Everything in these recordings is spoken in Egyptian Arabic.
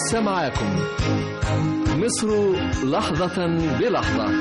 لسه معاكم مصر لحظة بلحظة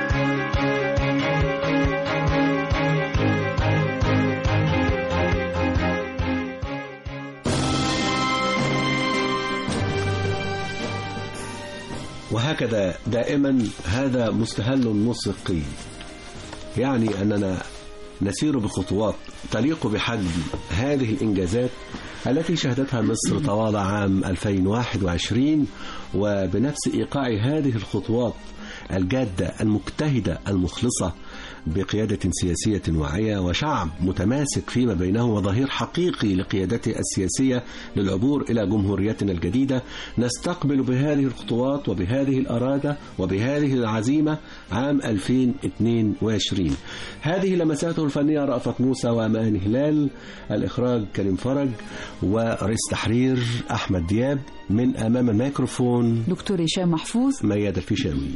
وهكذا دائما هذا مستهل موسيقي يعني أننا نسير بخطوات تليق بحجم هذه الإنجازات التي شهدتها مصر طوال عام 2021 وبنفس إيقاع هذه الخطوات الجادة المجتهدة المخلصة بقيادة سياسية واعية وشعب متماسك فيما بينه وظهير حقيقي لقيادته السياسية للعبور إلى جمهوريتنا الجديدة نستقبل بهذه الخطوات وبهذه الأرادة وبهذه العزيمة عام 2022 هذه لمساته الفنية رأفت موسى وأمان هلال الإخراج كريم فرج ورئيس تحرير أحمد دياب من أمام الميكروفون دكتور هشام محفوظ مياد الفيشاوي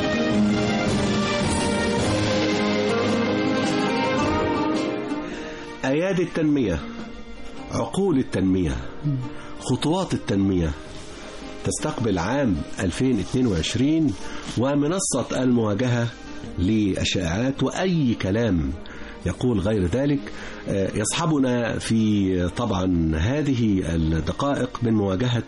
أيادي التنمية عقول التنمية خطوات التنمية تستقبل عام 2022 ومنصة المواجهة للشائعات وأي كلام يقول غير ذلك يصحبنا في طبعا هذه الدقائق من مواجهة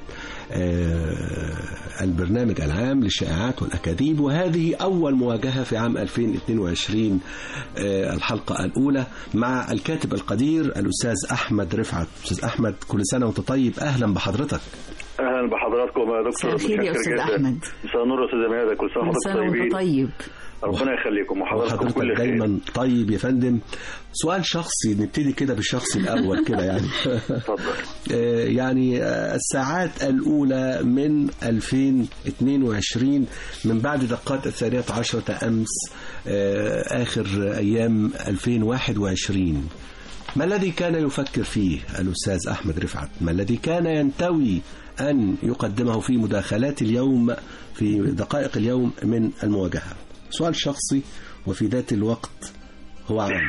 البرنامج العام للشائعات والأكاذيب وهذه أول مواجهة في عام 2022 الحلقة الأولى مع الكاتب القدير الأستاذ أحمد رفعت أستاذ أحمد كل سنة وأنت طيب أهلا بحضرتك اهلا بحضراتكم يا دكتور مساء الخير يا متشكر أستاذ جداً. أحمد. مساء النور يا استاذ ميادة كل سنه كل وحضرتك سنة طيبين وأنت طيب ربنا يخليكم وحضراتكم وحضرتك كل خير دايما طيب يا فندم سؤال شخصي نبتدي كده بالشخص الأول كده يعني اتفضل آه، يعني آه، الساعات الأولى من 2022 من بعد دقات الثانية عشرة أمس آه، آخر أيام 2021 ما الذي كان يفكر فيه الأستاذ أحمد رفعت ما الذي كان ينتوي أن يقدمه في مداخلات اليوم في دقائق اليوم من المواجهة سؤال شخصي وفي ذات الوقت هو عام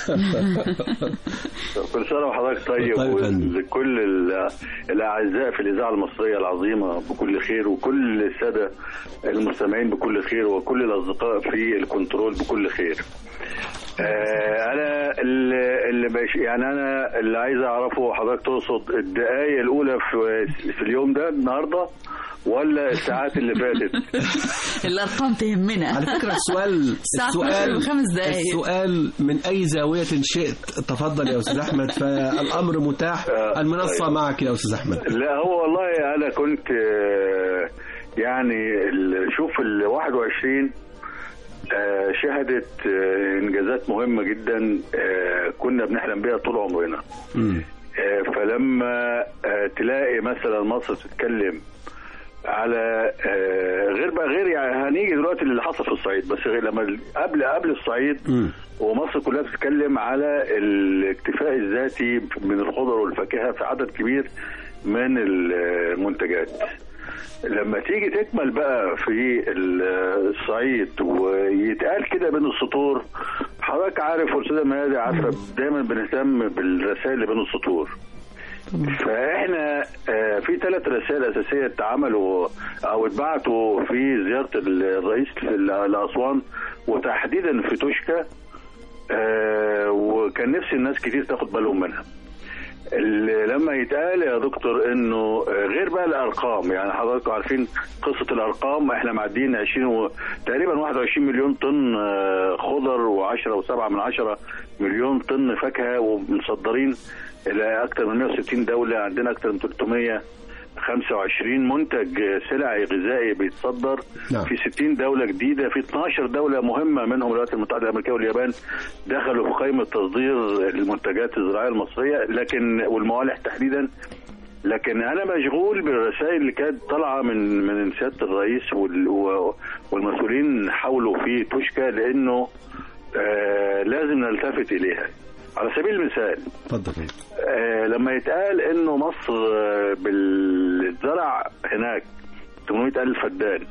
كل سنه وحضرتك طيب طيب يا فندم. وكل ال- الاعزاء في الاذاعه المصريه العظيمه بكل خير وكل الساده المستمعين بكل خير وكل الاصدقاء في الكنترول بكل خير آه، انا اللي اللي بش يعني انا اللي عايز اعرفه حضرتك تقصد الدقائق الاولى في في اليوم ده النهارده ولا الساعات اللي فاتت الأرقام تهمنا على فكرة السؤال الساعة 12 السؤال وخمس دقايق. السؤال من أي زاوية شئت تفضل يا أستاذ أحمد فالأمر متاح آه، المنصة طيب. معك يا أستاذ أحمد لا هو والله انا كنت آه، يعني ال- شوف ال 21 آه، شهدت آه، انجازات مهمه جدا آه، كنا بنحلم بيها طول عمرنا مم. آه، فلما آه، تلاقي مثلا مصر تتكلم على آه، غير بقى غير يعني هنيجي دلوقتي اللي حصل في الصعيد بس غير لما ال- قبل قبل الصعيد مم. ومصر كلها بتتكلم على الاكتفاء الذاتي من الخضر والفاكهه في عدد كبير من المنتجات لما تيجي تكمل بقى في الصعيد ويتقال كده بين السطور حضرتك عارف والاستاذه ميادة عارفه دايما بنهتم بالرسائل اللي بين السطور فاحنا آه، في ثلاث رسائل اساسيه اتعملوا او اتبعتوا في زياره الرئيس في لاسوان وتحديدا في توشكا آه، وكان نفسي الناس كتير تاخد بالهم منها اللي لما يتقال يا دكتور انه آه، غير بقى الارقام يعني حضراتكم عارفين قصه الارقام احنا معديين 20 و... تقريبا 21 مليون طن آه، خضر و10 و7 من 10 مليون طن فاكهه ومصدرين الى اكثر من 160 دوله عندنا اكثر من 325 منتج آه، سلعي غذائي بيتصدر نعم. في 60 دوله جديده في 12 دوله مهمه منهم الولايات المتحده الامريكيه واليابان دخلوا في قائمه تصدير المنتجات الزراعيه المصريه لكن والموالح تحديدا لكن انا مشغول بالرسائل اللي كانت طالعه من من سياده الرئيس وال- و- والمسؤولين حوله في توشكا لانه آه لازم نلتفت اليها على سبيل المثال اتفضل آه لما يتقال انه مصر آه بالزرع هناك 800 الف فدان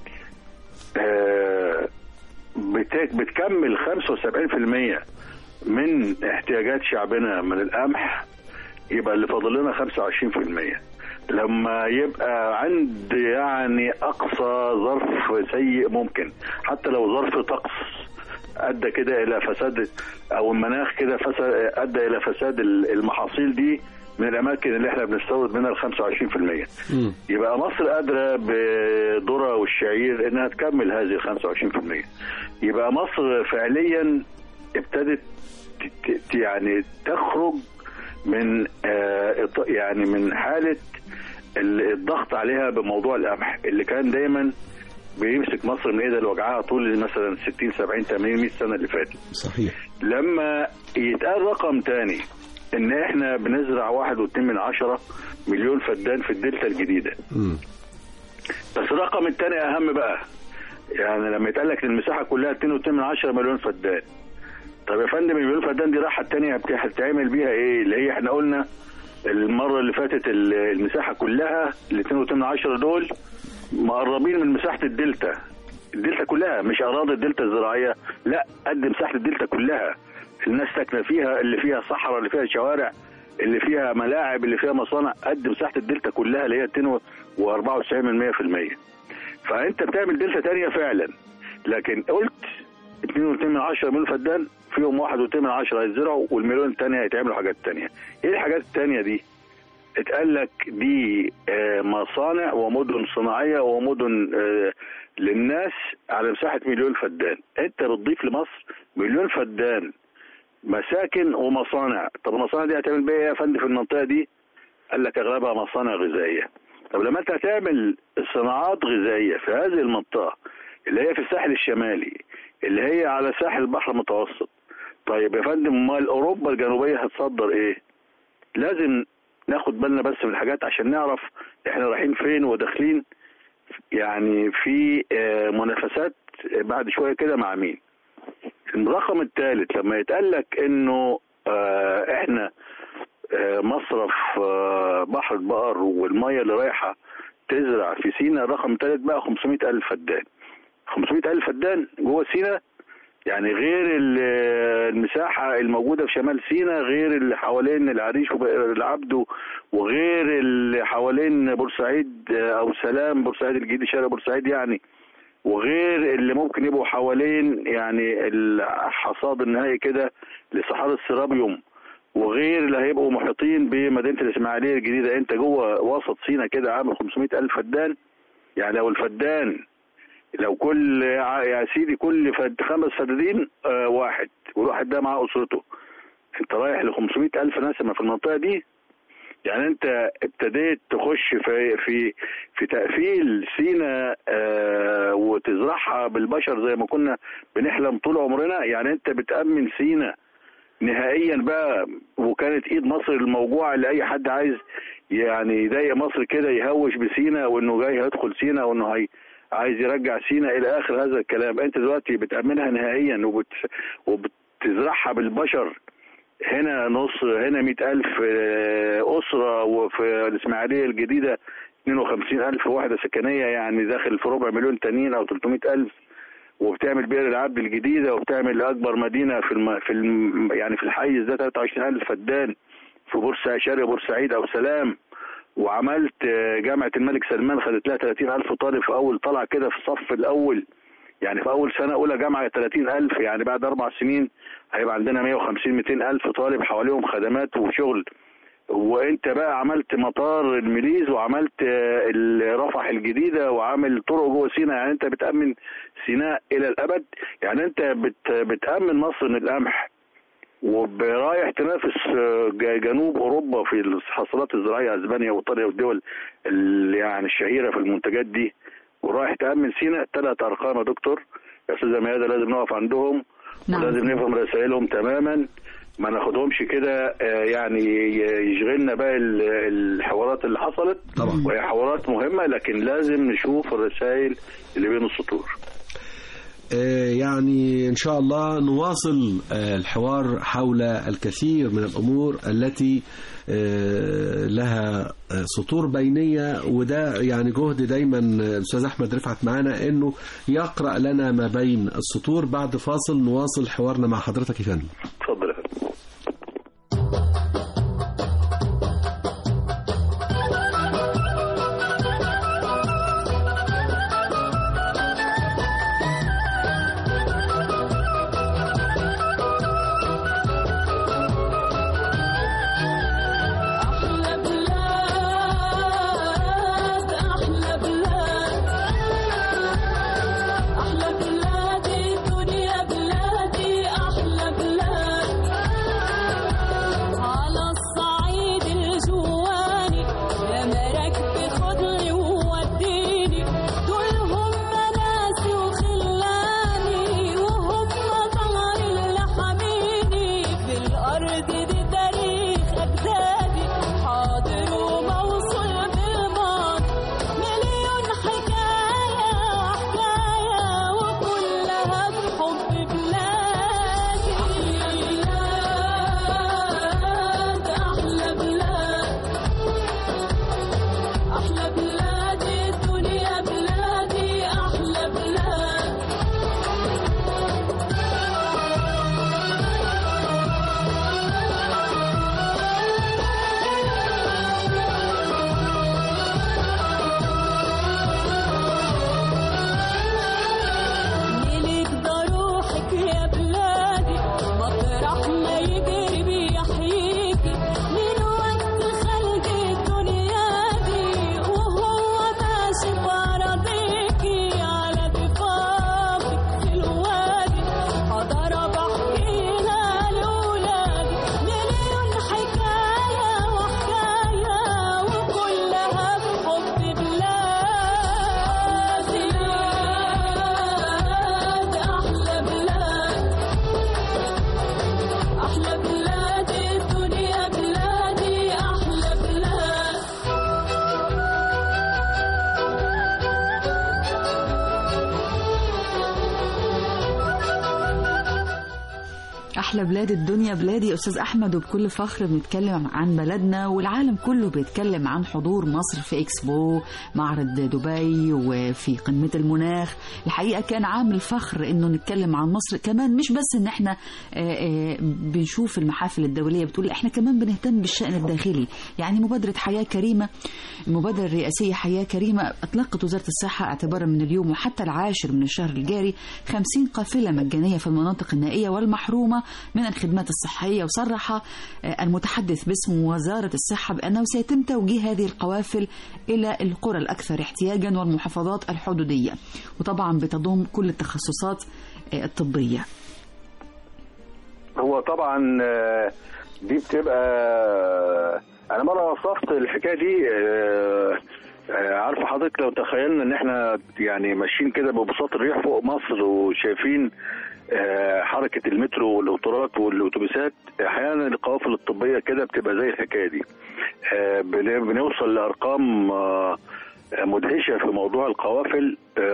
آه بت- بتكمل 75% من احتياجات شعبنا من القمح يبقى اللي فاضل لنا 25% لما يبقى عند يعني اقصى ظرف سيء ممكن حتى لو ظرف طقس ادى كده الى فساد او المناخ كده فساد ادى الى فساد المحاصيل دي من الاماكن اللي احنا بنستورد منها ال 25% مم. يبقى مصر قادره بالذره والشعير انها تكمل هذه ال 25% يبقى مصر فعليا ابتدت ت- ت- يعني تخرج من آه، إط- يعني من حاله ال- الضغط عليها بموضوع القمح اللي كان دايما بيمسك مصر من ايدها لوجعها طول مثلا 60 70 80 100 سنه اللي فاتت صحيح لما يتقال رقم تاني ان احنا بنزرع واحد واتنين من عشرة مليون فدان في الدلتا الجديدة مم. بس الرقم التاني اهم بقى يعني لما يتقال لك إن المساحة كلها اتنين واتنين من عشرة مليون فدان طب يا فندم المليون فدان دي راحة التانية بت- هتتعمل بيها ايه اللي هي احنا قلنا المرة اللي فاتت ال- المساحة كلها الاتنين واتنين من عشرة دول مقربين من مساحة الدلتا الدلتا كلها مش اراضي الدلتا الزراعيه لا قد مساحه الدلتا كلها الناس ساكنه فيها اللي فيها صحراء اللي فيها شوارع اللي فيها ملاعب اللي فيها مصانع قد مساحه الدلتا كلها اللي هي 294% فانت بتعمل دلتا تانية فعلا لكن قلت 2.2 من 10 مليون فدان فيهم 1.2 من 10 هيتزرعوا والمليون التانية هيتعملوا حاجات تانية ايه الحاجات التانية دي اتقال لك دي آه، مصانع ومدن صناعيه ومدن آه، للناس على مساحه مليون فدان انت بتضيف لمصر مليون فدان مساكن ومصانع طب المصانع دي هتعمل بيها ايه يا فندم في المنطقه دي قال لك اغلبها مصانع غذائيه طب لما انت هتعمل صناعات غذائيه في هذه المنطقه اللي هي في الساحل الشمالي اللي هي على ساحل البحر المتوسط طيب يا فندم امال اوروبا الجنوبيه هتصدر ايه لازم ناخد بالنا بس من الحاجات عشان نعرف احنا رايحين فين وداخلين يعني في آه، منافسات بعد شويه كده مع مين الرقم الثالث لما يتقال لك انه آه، احنا آه، مصرف آه، بحر البقر والميه اللي رايحه تزرع في سينا الرقم الثالث بقى 500 الف فدان 500 الف فدان جوه سينا يعني غير ال- المساحة الموجودة في شمال سيناء غير اللي حوالين العريش والعبد وغير اللي حوالين بورسعيد أو سلام بورسعيد الجديد شارع بورسعيد يعني وغير اللي ممكن يبقوا حوالين يعني الحصاد النهائي كده لصحاري السيرابيوم وغير اللي هيبقوا محيطين بمدينة الإسماعيلية الجديدة أنت جوه وسط سيناء كده عامل 500 ألف فدان يعني لو الفدان لو كل يا سيدي كل فد خمس فدادين آه واحد والواحد ده معاه اسرته انت رايح ل 500 الف نسمه في المنطقه دي يعني انت ابتديت تخش في في في تقفيل سينا آه وتزرعها بالبشر زي ما كنا بنحلم طول عمرنا يعني انت بتامن سينا نهائيا بقى وكانت ايد مصر الموجوعه اللي اي حد عايز يعني يضايق مصر كده يهوش بسينا وانه جاي هيدخل سينا وانه هي عايز يرجع سينا الى اخر هذا الكلام انت دلوقتي بتامنها نهائيا وبت... وبتزرعها بالبشر هنا نص هنا مئة ألف آه، أسرة وفي الإسماعيلية الجديدة 52 ألف وحدة سكنية يعني داخل في ربع مليون تانيين أو 300 ألف وبتعمل بئر العبد الجديدة وبتعمل أكبر مدينة في الم... في الم... يعني في الحيز ده 23 ألف فدان في بورسعيد شرق بورسعيد أو سلام وعملت آه، جامعة الملك سلمان خدت لها 30 ألف طالب في أول طلع كده في الصف الأول يعني في أول سنة أولى جامعة 30 ألف يعني بعد أربع سنين هيبقى عندنا 150 200 ألف طالب حواليهم خدمات وشغل وانت بقى عملت مطار المليز وعملت آه، رفح الجديده وعامل طرق جوه سيناء يعني انت بتامن سيناء الى الابد يعني انت بت بتامن مصر من القمح ورايح تنافس آه، ج- جنوب اوروبا في الحصولات الزراعيه اسبانيا وايطاليا والدول اللي يعني الشهيره في المنتجات دي ورايح تامن سيناء ثلاث ارقام يا دكتور يا استاذه ميادة لازم نقف عندهم نعم. ولازم نفهم رسائلهم تماما ما ناخدهمش كده آه، يعني ي- يشغلنا بقى ال- الحوارات اللي حصلت طبعا. وهي حوارات مهمه لكن لازم نشوف الرسائل اللي بين السطور آه، يعني إن شاء الله نواصل آه، الحوار حول الكثير من الأمور التي آه، لها آه، سطور بينية وده يعني جهد دايما الأستاذ أحمد رفعت معانا أنه يقرأ لنا ما بين السطور بعد فاصل نواصل حوارنا مع حضرتك يا فندم اتفضل يا فندم أحلى بلاد الدنيا بلادي أستاذ أحمد وبكل فخر بنتكلم عن بلدنا والعالم كله بيتكلم عن حضور مصر في إكسبو معرض دبي وفي قمة المناخ الحقيقة كان عامل فخر إنه نتكلم عن مصر كمان مش بس إن إحنا آه، آه، بنشوف المحافل الدولية بتقول إحنا كمان بنهتم بالشأن الداخلي يعني مبادرة حياة كريمة المبادرة الرئاسية حياة كريمة أطلقت وزارة الصحة اعتبارا من اليوم وحتى العاشر من الشهر الجاري 50 قافلة مجانية في المناطق النائية والمحرومة من الخدمات الصحية وصرح آه، المتحدث باسم وزارة الصحة بأنه سيتم توجيه هذه القوافل إلى القرى الأكثر احتياجا والمحافظات الحدودية وطبعا بتضم كل التخصصات آه، الطبية هو طبعا آه، دي بتبقى انا مره وصفت الحكايه دي آه، آه، عارفه حضرتك لو تخيلنا ان احنا يعني ماشيين كده ببساط الريح فوق مصر وشايفين آه، حركه المترو والقطارات والاتوبيسات احيانا القوافل الطبيه كده بتبقى زي الحكايه دي آه، بن- بنوصل لارقام آه، مدهشه في موضوع القوافل آه،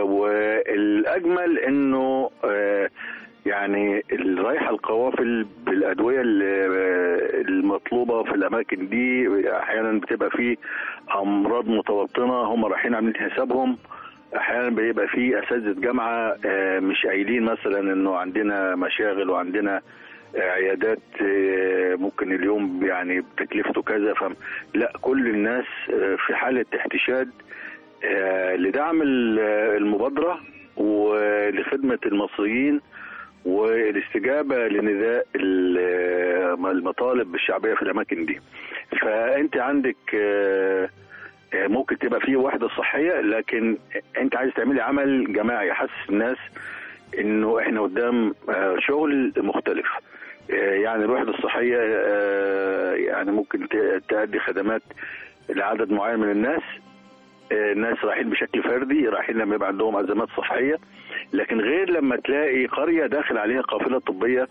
والاجمل انه آه، يعني اللي رايحه القوافل بالادويه اللي- المطلوبه في الاماكن دي احيانا بتبقى في امراض متوطنه هم رايحين عاملين حسابهم احيانا بيبقى في اساتذه جامعه آه، مش قايلين مثلا انه عندنا مشاغل وعندنا آه، عيادات آه، ممكن اليوم يعني بتكلفته كذا فم لا كل الناس آه، في حاله احتشاد آه، لدعم ال- المبادره ولخدمه المصريين والاستجابه لنداء ال- المطالب الشعبيه في الاماكن دي فانت عندك آه، آه، ممكن تبقى فيه وحده صحيه لكن انت عايز تعملي عمل جماعي يحسس الناس انه احنا قدام آه، شغل مختلف آه، يعني الوحده الصحيه آه، يعني ممكن ت- تأدي خدمات لعدد معين من الناس آه، الناس رايحين بشكل فردي رايحين لما يبقى عندهم ازمات صحيه لكن غير لما تلاقي قريه داخل عليها قافله طبيه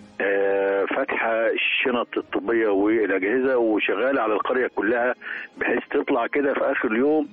آه، فاتحه الشنط الطبيه والاجهزه وشغاله على القريه كلها بحيث تطلع كده في اخر اليوم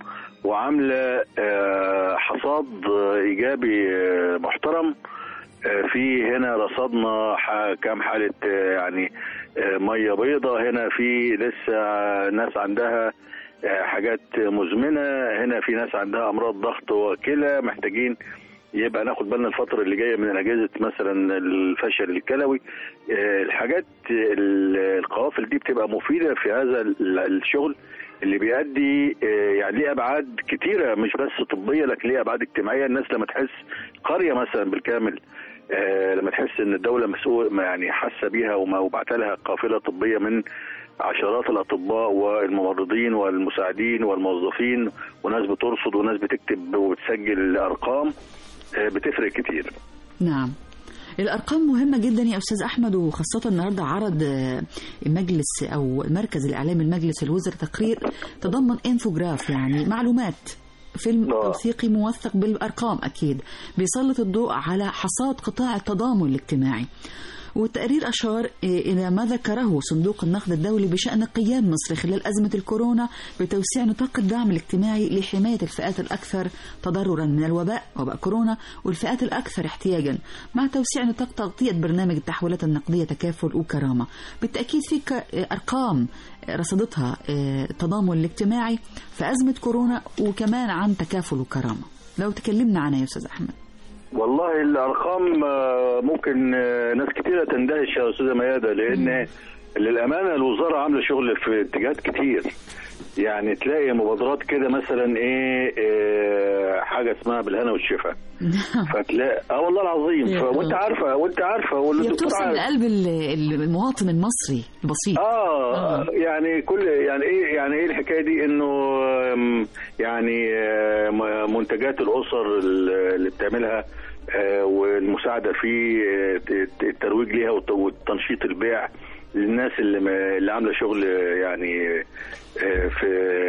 وعامله آه، حصاد آه، ايجابي آه، محترم آه، في هنا رصدنا ح- كام حاله آه، يعني آه، ميه بيضة هنا في لسه ناس عندها آه، حاجات مزمنه هنا في ناس عندها امراض ضغط وكلى محتاجين يبقى ناخد بالنا الفترة اللي جاية من أجهزة مثلا الفشل الكلوي آه، الحاجات ال- القوافل دي بتبقى مفيدة في هذا ال- الشغل اللي بيؤدي آه، يعني ليه أبعاد كتيرة مش بس طبية لكن ليه أبعاد اجتماعية الناس لما تحس قرية مثلا بالكامل آه، لما تحس ان الدوله مسؤول ما يعني حاسه بيها وما وبعت لها قافله طبيه من عشرات الاطباء والممرضين والمساعدين والموظفين وناس بترصد وناس بتكتب وبتسجل ارقام آه، بتفرق كتير نعم الأرقام مهمة جدا يا أستاذ أحمد وخاصة النهاردة عرض آه، مجلس أو مركز الإعلام المجلس الوزراء تقرير تضمن انفوجراف يعني معلومات فيلم آه. توثيقي موثق بالأرقام أكيد بيسلط الضوء على حصاد قطاع التضامن الاجتماعي والتقرير أشار إلى ما ذكره صندوق النقد الدولي بشأن قيام مصر خلال أزمة الكورونا بتوسيع نطاق الدعم الاجتماعي لحماية الفئات الأكثر تضررا من الوباء وباء كورونا والفئات الأكثر احتياجا مع توسيع نطاق تغطية برنامج التحويلات النقدية تكافل وكرامة بالتأكيد في ك- أرقام رصدتها التضامن الاجتماعي في أزمة كورونا وكمان عن تكافل وكرامة لو تكلمنا عنها يا أستاذ أحمد والله الارقام آه، ممكن آه، ناس كتيره تندهش يا استاذه مياده لان للامانه الوزاره عامله شغل في اتجاهات كتير يعني تلاقي مبادرات كده مثلا ايه آه، حاجه اسمها بالهنا والشفا فتلاقي اه والله العظيم يا ف... وانت الله. عارفه وانت عارفه هي والدكتور بتوصل عارف لقلب ال- المواطن المصري البسيط اه آه. يعني كل يعني ايه يعني ايه الحكايه دي انه آم، يعني آه، م- منتجات الاسر اللي بتعملها آه، والمساعده في آه، ت- الترويج ليها والت- وتنشيط البيع للناس اللي ما- اللي عامله شغل آه، يعني آه، في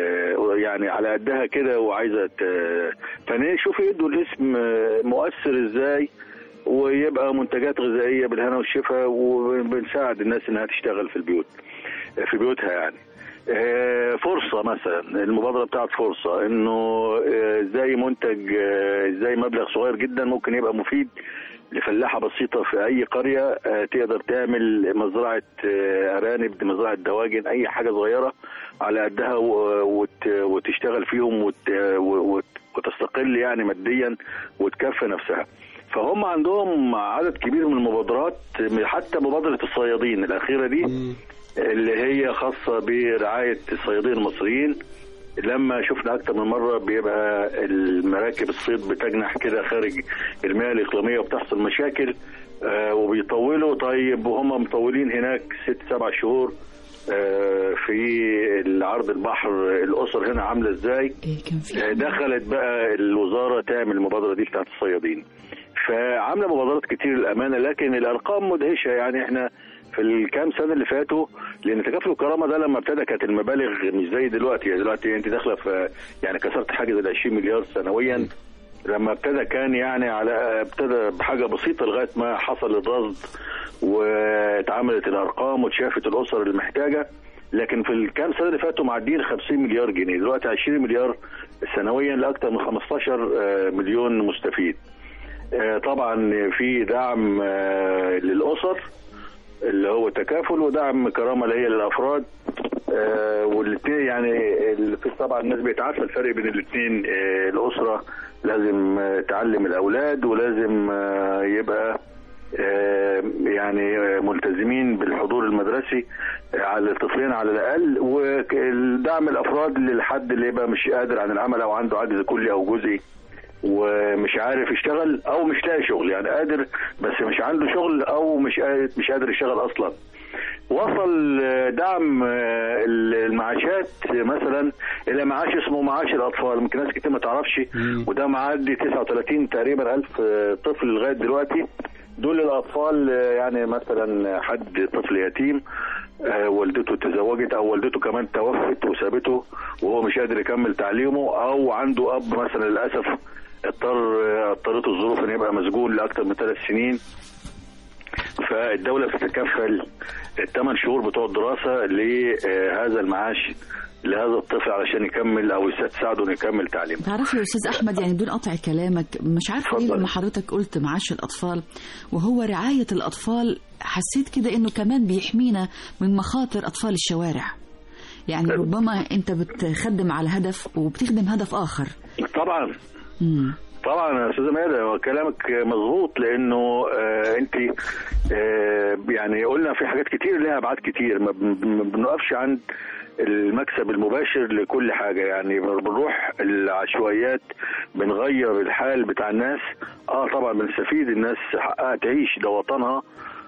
يعني على قدها كده وعايزه ت- فانا شوفي يدوا الاسم آه، مؤثر ازاي ويبقى منتجات غذائيه بالهنا والشفا وبنساعد الناس انها تشتغل في البيوت في بيوتها يعني آه، فرصة مثلا المبادرة بتاعت فرصة انه آه، ازاي منتج آه، ازاي مبلغ صغير جدا ممكن يبقى مفيد لفلاحه بسيطه في اي قريه آه، تقدر تعمل مزرعه آه، ارانب مزرعه دواجن اي حاجه صغيره على قدها و- وت- وتشتغل فيهم وت- وت- وتستقل يعني ماديا وتكفي نفسها فهم عندهم عدد كبير من المبادرات حتى مبادره الصيادين الاخيره دي اللي هي خاصه برعايه الصيادين المصريين لما شفنا اكتر من مره بيبقى المراكب الصيد بتجنح كده خارج المياه الاقليميه وبتحصل مشاكل آه وبيطولوا طيب وهم مطولين هناك ست سبع شهور آه في عرض البحر الاسر هنا عامله ازاي إيه كان في آه، دخلت بقى الوزاره تعمل المبادره دي بتاعت الصيادين فعامله مبادرات كتير للامانه لكن الارقام مدهشه يعني احنا في الكام سنه اللي فاتوا لان تكافل الكرامه ده لما ابتدى كانت المبالغ مش زي دلوقتي يعني دلوقتي انت داخله في يعني كسرت حاجز ال 20 مليار سنويا لما ابتدى كان يعني على ابتدى بحاجه بسيطه لغايه ما حصل الرصد واتعملت الارقام واتشافت الاسر المحتاجه لكن في الكام سنه اللي فاتوا معديين 50 مليار جنيه دلوقتي 20 مليار سنويا لاكثر من 15 آه، مليون مستفيد آه، طبعا في دعم آه، للاسر اللي هو تكافل ودعم كرامه اللي هي للافراد آه، والاثنين يعني ال- في طبعا الناس بيتعرف الفرق بين الاثنين آه، الاسره لازم آه، تعلم الاولاد ولازم آه، يبقى آه، يعني آه، ملتزمين بالحضور المدرسي آه، على الطفلين على الاقل والدعم الافراد للحد اللي يبقى مش قادر عن العمل او عنده عجز كلي او جزئي ومش عارف يشتغل او مش لاقي شغل يعني قادر بس مش عنده شغل او مش قادر مش قادر يشتغل اصلا وصل آه، دعم آه، المعاشات مثلا الى معاش اسمه معاش الاطفال ممكن ناس كتير ما تعرفش وده معدي 39 تقريبا الف آه، طفل لغايه دلوقتي دول الاطفال آه، يعني مثلا حد طفل يتيم آه، والدته تزوجت او والدته كمان توفت وسابته وهو مش قادر يكمل تعليمه او عنده اب مثلا للاسف اضطر آه، اضطرته الظروف ان يبقى مسجون لاكثر من ثلاث سنين فالدولة بتتكفل الثمان شهور بتوع الدراسة لهذا المعاش لهذا الطفل علشان يكمل او تساعده انه يكمل تعليمه. تعرفي يا استاذ احمد يعني بدون قطع كلامك مش عارفه ليه اتفضل. لما حضرتك قلت معاش الاطفال وهو رعايه الاطفال حسيت كده انه كمان بيحمينا من مخاطر اطفال الشوارع يعني حلو. ربما انت بتخدم على هدف وبتخدم هدف اخر طبعا مم. طبعا يا استاذه ماده هو كلامك مظبوط لانه آه انت آه يعني قلنا في حاجات كتير لها ابعاد كتير ما بن- ما بنقفش عند المكسب المباشر لكل حاجه يعني بنروح العشوائيات بنغير الحال بتاع الناس اه طبعا بنستفيد الناس حقها تعيش ده وطنها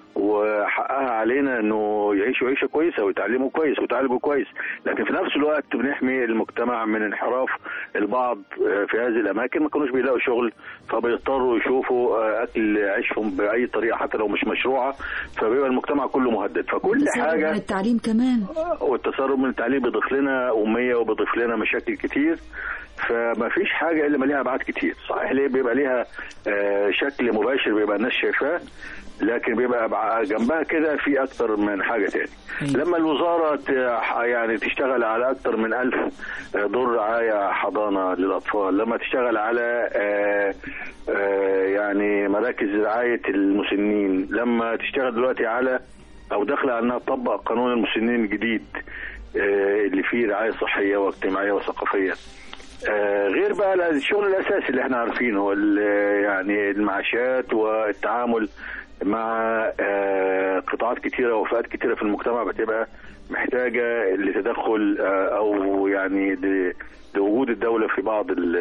وحقها علينا انه يعيشوا عيشه كويسه ويتعلموا كويس ويتعالجوا كويس لكن في نفس الوقت بنحمي المجتمع من انحراف البعض آه، في هذه الاماكن ما كانوش بيلاقوا شغل فبيضطروا يشوفوا آه، اكل عيشهم باي طريقه حتى لو مش مشروعه فبيبقى المجتمع كله مهدد فكل تسرب من حاجه التعليم كمان والتسرب من التعليم بيضيف لنا أمية وبيضيف لنا مشاكل كتير فما فيش حاجة إلا ما ليها أبعاد كتير صحيح ليه بيبقى ليها آه، شكل مباشر بيبقى الناس شايفاه لكن بيبقى أبع- جنبها كده في أكتر من حاجة تاني أيوة. لما الوزارة ت- يعني تشتغل على أكتر من ألف آه، دور رعاية حضانة للأطفال لما تشتغل على آه، آه، يعني مراكز رعاية المسنين لما تشتغل دلوقتي على او داخله على انها تطبق قانون المسنين الجديد آه، اللي فيه رعايه صحيه واجتماعيه وثقافيه آه، غير بقى الشغل الاساسي اللي احنا عارفينه ال- يعني المعاشات والتعامل مع آه، قطاعات كتيره وفئات كتيره في المجتمع بتبقى محتاجه لتدخل آه، او يعني ل- لوجود الدوله في بعض ال-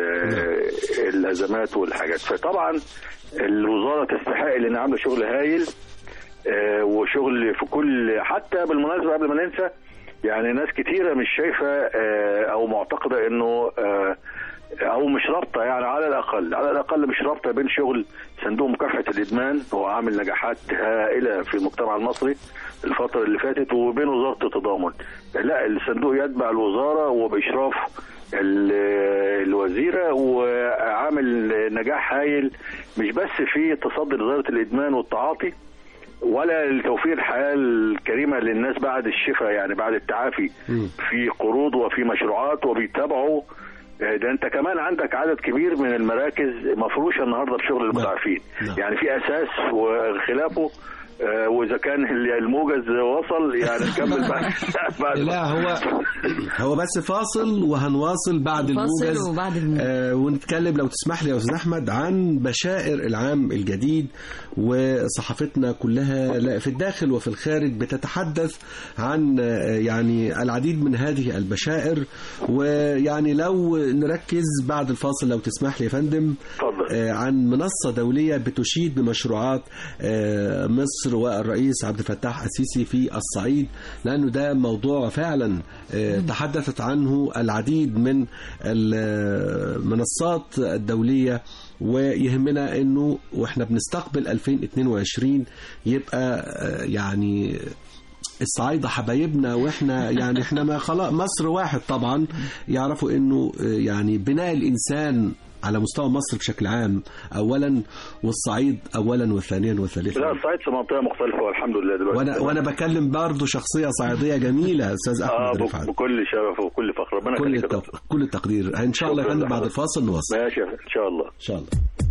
الازمات والحاجات فطبعا الوزاره تستحق لان عامله شغل هايل آه، وشغل في كل حتى بالمناسبه قبل ما ننسى يعني ناس كتيره مش شايفه آه، او معتقده انه آه، او مش رابطه يعني على الاقل على الاقل مش رابطه بين شغل صندوق مكافحه الادمان هو عامل نجاحات هائله في المجتمع المصري الفتره اللي فاتت وبين وزاره التضامن لا الصندوق يتبع الوزاره وباشراف ال- الوزيره وعامل نجاح هايل مش بس في تصدي لظاهره الادمان والتعاطي ولا لتوفير الحياه الكريمه للناس بعد الشفاء يعني بعد التعافي في قروض وفي مشروعات وبيتابعوا آه، ده انت كمان عندك عدد كبير من المراكز مفروشه النهارده بشغل المتعافين نعم. يعني في اساس وخلافه آه، واذا كان الموجز وصل يعني نكمل بعد بعد لا هو هو بس فاصل وهنواصل بعد فاصل الموجز وبعد الموجز. آه ونتكلم لو تسمح لي يا استاذ احمد عن بشائر العام الجديد وصحافتنا كلها لا في الداخل وفي الخارج بتتحدث عن آه، يعني العديد من هذه البشائر ويعني لو نركز بعد الفاصل لو تسمح لي يا فندم اتفضل. آه، عن منصة دولية بتشيد بمشروعات آه، مصر والرئيس عبد الفتاح السيسي في الصعيد لأنه ده موضوع فعلا آه، تحدثت عنه العديد من المنصات الدولية ويهمنا انه واحنا بنستقبل 2022 يبقى آه، يعني الصعايدة حبايبنا واحنا يعني احنا ما خلاص مصر واحد طبعا يعرفوا انه آه، يعني بناء الانسان على مستوى مصر بشكل عام اولا والصعيد اولا وثانيا وثالثا لا الصعيد في منطقه مختلفه والحمد لله دلوقتي وانا وانا بكلم برضه شخصيه صعيديه جميله استاذ اه احمد بك- رفعت بكل شرف وكل فخر ربنا كل يخليك يا التق... دكتور. كل التقدير ان شاء الله يا شكراً فندم بعد لحضرتك. الفاصل نواصل ماشي ان شاء الله ان شاء الله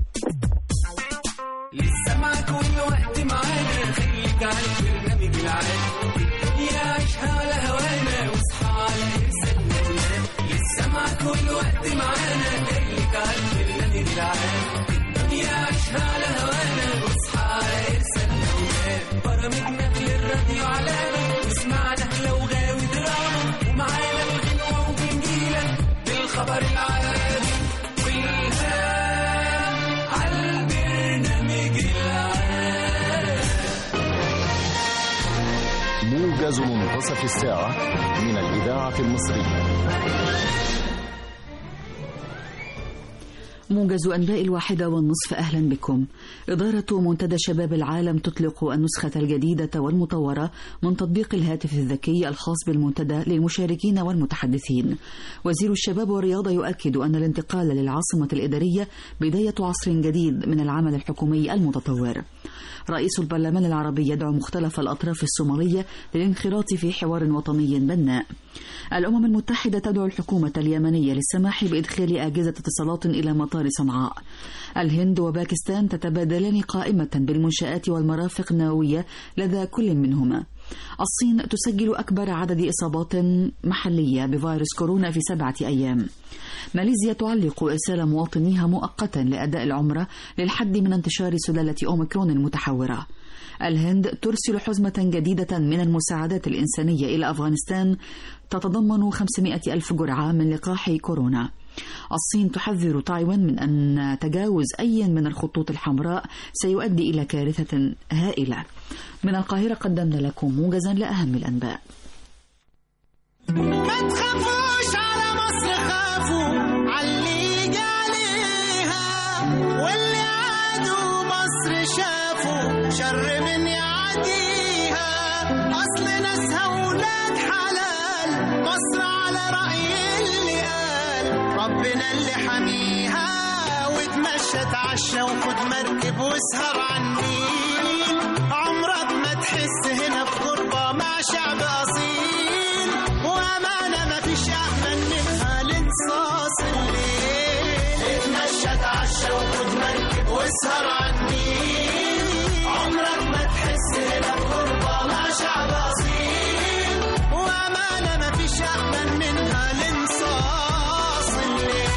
لسه معاك والوقت معانا خليك على البرنامج العام الدنيا عيشها على هوانا واصحى على ارسالنا لسه معاك والوقت معانا خليك على البرنامج العام الدنيا عيشها على هوانا واصحى على ارسالنا برامجنا للراديو علامة واسمعنا لو غاوي دراما ومعانا الغنوة وبنجيلك بالخبر العالمي والهام عالبرنامج العام موجز منتصف الساعة من الإذاعة المصرية موجز أنباء الواحدة والنصف أهلا بكم إدارة منتدى شباب العالم تطلق النسخة الجديدة والمطورة من تطبيق الهاتف الذكي الخاص بالمنتدى للمشاركين والمتحدثين وزير الشباب والرياضة يؤكد أن الانتقال للعاصمة الإدارية بداية عصر جديد من العمل الحكومي المتطور رئيس البرلمان العربي يدعو مختلف الأطراف الصومالية للانخراط في حوار وطني بناء الأمم المتحدة تدعو الحكومة اليمنية للسماح بإدخال أجهزة اتصالات إلى مطار صنعاء الهند وباكستان تتبادلان قائمة بالمنشآت والمرافق النووية لدى كل منهما الصين تسجل أكبر عدد إصابات محلية بفيروس كورونا في سبعة أيام ماليزيا تعلق إرسال مواطنيها مؤقتا لأداء العمرة للحد من انتشار سلالة أوميكرون المتحورة الهند ترسل حزمة جديدة من المساعدات الإنسانية إلى أفغانستان تتضمن 500 ألف جرعة من لقاح كورونا الصين تحذر تايوان من أن تجاوز أي من الخطوط الحمراء سيؤدي إلى كارثة هائلة من القاهرة قدمنا لكم موجزا لأهم الأنباء ما تخافوش على مصر خافوا علي يجي عليها واللي عادوا مصر شافوا شر من يعديها اصل ناسها ولاد حلال مصر على رأي اللي قال ربنا اللي حميها وتمشى تعشى وخد مركب واسهر على النيل عمرك ما تحس هنا في غربة مع شعب أصيل وأمانة ما فيش أحسن منها لانصاص الليل اتمشى تعشى وخد مركب واسهر على النيل عمرك ما تحس هنا في غربة مع شعب أصيل وأمانة ما فيش أحسن منها لانصاص الليل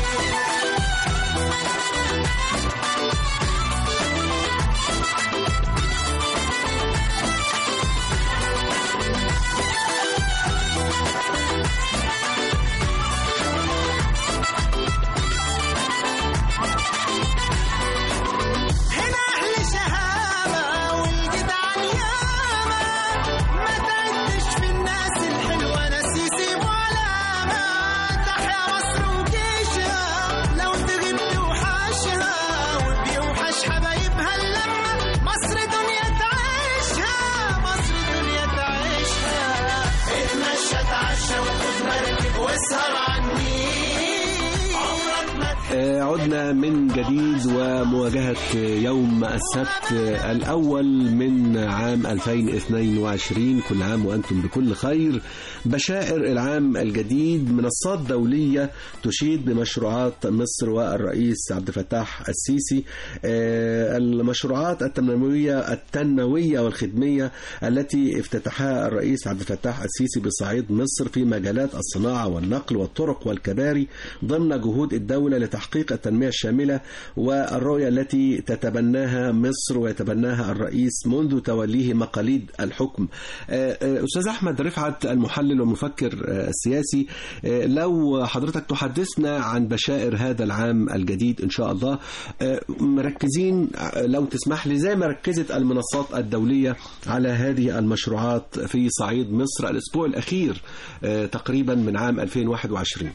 هنا أهل شهامة والجدعان ياما ما تعدش في الناس الحلوة ناس يسيبوا علامة تحيا مصر وجيشها لو تغيب توحشها وبيوحش حبايبها اللمة مصر دنيا تعيشها مصر دنيا تعيشها اتمشى تعشى وخد مركب واسهر على النيل عمرك ما آه، عدنا من جديد ومواجهة يوم السبت آه، الأول من عام 2022 كل عام وأنتم بكل خير بشائر العام الجديد منصات دولية تشيد بمشروعات مصر والرئيس عبد الفتاح السيسي آه، المشروعات التنموية التنموية والخدمية التي افتتحها الرئيس عبد الفتاح السيسي بصعيد مصر في مجالات الصناعة والنقل والطرق والكباري ضمن جهود الدولة لتحقيق التنمية الشاملة والرؤية التي تتبناها مصر ويتبناها الرئيس منذ توليه مقاليد الحكم آه، آه، أستاذ أحمد رفعت المحلل والمفكر آه، السياسي آه، لو حضرتك تحدثنا عن بشائر هذا العام الجديد إن شاء الله آه، مركزين آه، لو تسمح لي زي ما ركزت المنصات الدولية على هذه المشروعات في صعيد مصر الأسبوع الأخير آه، تقريبا من عام 2021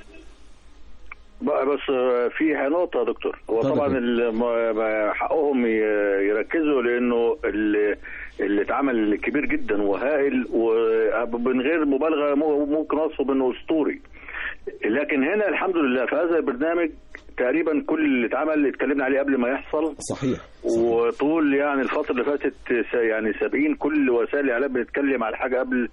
بقى بس فيها نقطة يا دكتور هو اتفضل. طبعا ال- ما- ما حقهم ي- يركزوا لأنه اللي اللي اتعمل كبير جدا وهائل ومن غير مبالغة مو- ممكن وصفه بأنه أسطوري لكن هنا الحمد لله في هذا البرنامج تقريبا كل اللي اتعمل اتكلمنا عليه قبل ما يحصل صحيح وطول يعني الفترة اللي فاتت س- يعني سابقين كل وسائل الإعلام بنتكلم على حاجة قبل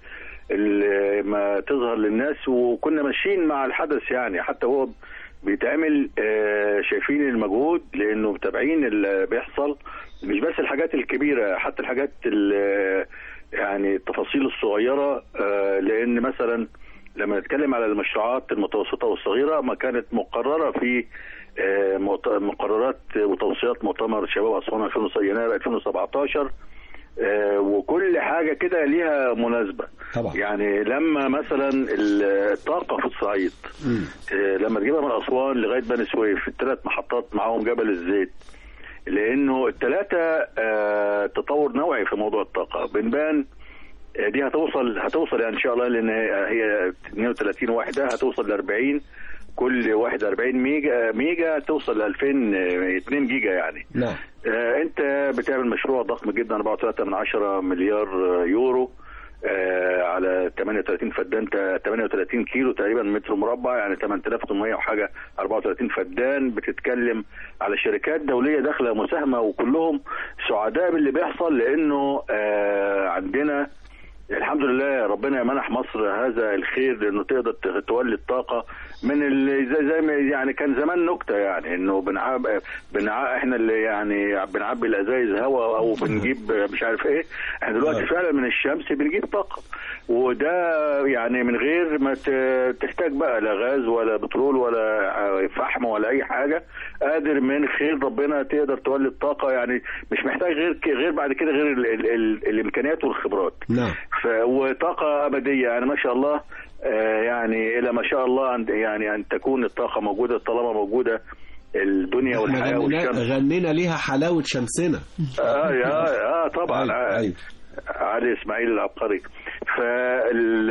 ال- ما تظهر للناس وكنا ماشيين مع الحدث يعني حتى هو بيتعمل آه، شايفين المجهود لأنه متابعين اللي بيحصل مش بس الحاجات الكبيرة حتى الحاجات ال- يعني التفاصيل الصغيرة آه، لأن مثلا لما نتكلم على المشروعات المتوسطة والصغيرة ما كانت مقررة في آه، مؤت- مقررات وتوصيات مؤتمر شباب أسوان 2000 يناير 2017 آه، وكل حاجة كده ليها مناسبة طبعا. يعني لما مثلا الطاقة في الصعيد مم. آه، لما تجيبها من أسوان لغاية بني سويف الثلاث محطات معاهم جبل الزيت لأنه الثلاثة آه، تطور نوعي في موضوع الطاقة بنبان آه، دي هتوصل هتوصل يعني ان شاء الله لان هي هي 32 وحده هتوصل ل 40 كل واحده 40 ميجا ميجا توصل ل 2000 آه، 2 جيجا يعني نعم آه، انت بتعمل مشروع ضخم جدا 4.3 من 10 مليار آه، يورو آه، على 38 فدان تا- 38 كيلو تقريبا متر مربع يعني 8800 وحاجه 34 فدان بتتكلم على شركات دوليه داخله مساهمه وكلهم سعداء باللي بيحصل لانه آه، عندنا الحمد لله ربنا منح مصر هذا الخير لانه تقدر ت- تولد طاقه من اللي زي زي ما يعني كان زمان نكته يعني انه بنعب بنع احنا اللي يعني بنعبي الازايز هواء او بنجيب مش عارف ايه احنا دلوقتي فعلا من الشمس بنجيب طاقه وده يعني من غير ما ت- تحتاج بقى لا غاز ولا بترول ولا فحم ولا اي حاجه قادر من خير ربنا تقدر تولد طاقه يعني مش محتاج غير ك- غير بعد كده غير ال ال ال الامكانيات والخبرات نعم ف... وطاقة أبدية يعني ما شاء الله آه، يعني إلى ما شاء الله أن يعني أن تكون الطاقة موجودة طالما موجودة الدنيا احنا والحياة غنينا, والشمس غنينا ليها حلاوة شمسنا آه, آه, آه طبعا أيوة، آه أيوة. علي إسماعيل العبقري فال